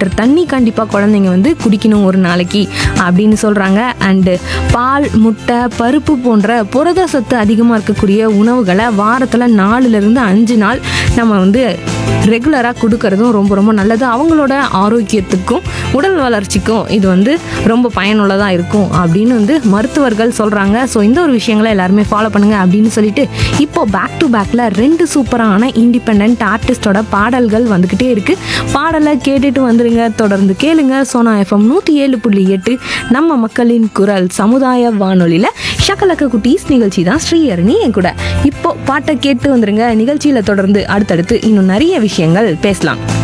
litre தண்ணி கண்டிப்பாக குழந்தைங்க வந்து குடிக்கணும் ஒரு நாளைக்கு அப்படின்னு சொல்கிறாங்க அண்டு பால் முட்டை பருப்பு போன்ற புரத சத்து அதிகமாக இருக்கக்கூடிய உணவுகளை வாரத்தில் நாலுலேருந்து அஞ்சு நாள் நம்ம வந்து ரெகுலராக கொடுக்கறதும் ரொம்ப ரொம்ப நல்லது அவங்களோட ஆரோக்கியத்துக்கும் உடல் வளர்ச்சிக்கும் இது வந்து ரொம்ப பயனுள்ளதாக இருக்கும் அப்படின்னு வந்து மருத்துவர்கள் சொல்கிறாங்க ஸோ இந்த ஒரு விஷயங்களை எல்லாருமே ஃபாலோ பண்ணுங்க அப்படின்னு சொல்லிட்டு இப்போ பேக் டு பேக்கில் ரெண்டு சூப்பரான இண்டிபெண்ட் ஆர்டிஸ்டோட பாடல்கள் வந்துக்கிட்டே இருக்கு பாடலை கேட்டுட்டு வந்துருங்க தொடர்ந்து கேளுங்க சோனா எஃப்எம் நூற்றி ஏழு புள்ளி எட்டு நம்ம மக்களின் குரல் சமுதாய வானொலியில் ஷக்கலக்க குட்டீஸ் நிகழ்ச்சி தான் ஸ்ரீஹரணி என் கூட இப்போ பாட்டை கேட்டு வந்துருங்க நிகழ்ச்சியில் தொடர்ந்து அடுத்தடுத்து இன்னும் நிறைய விஷயங்கள் பேசலாம்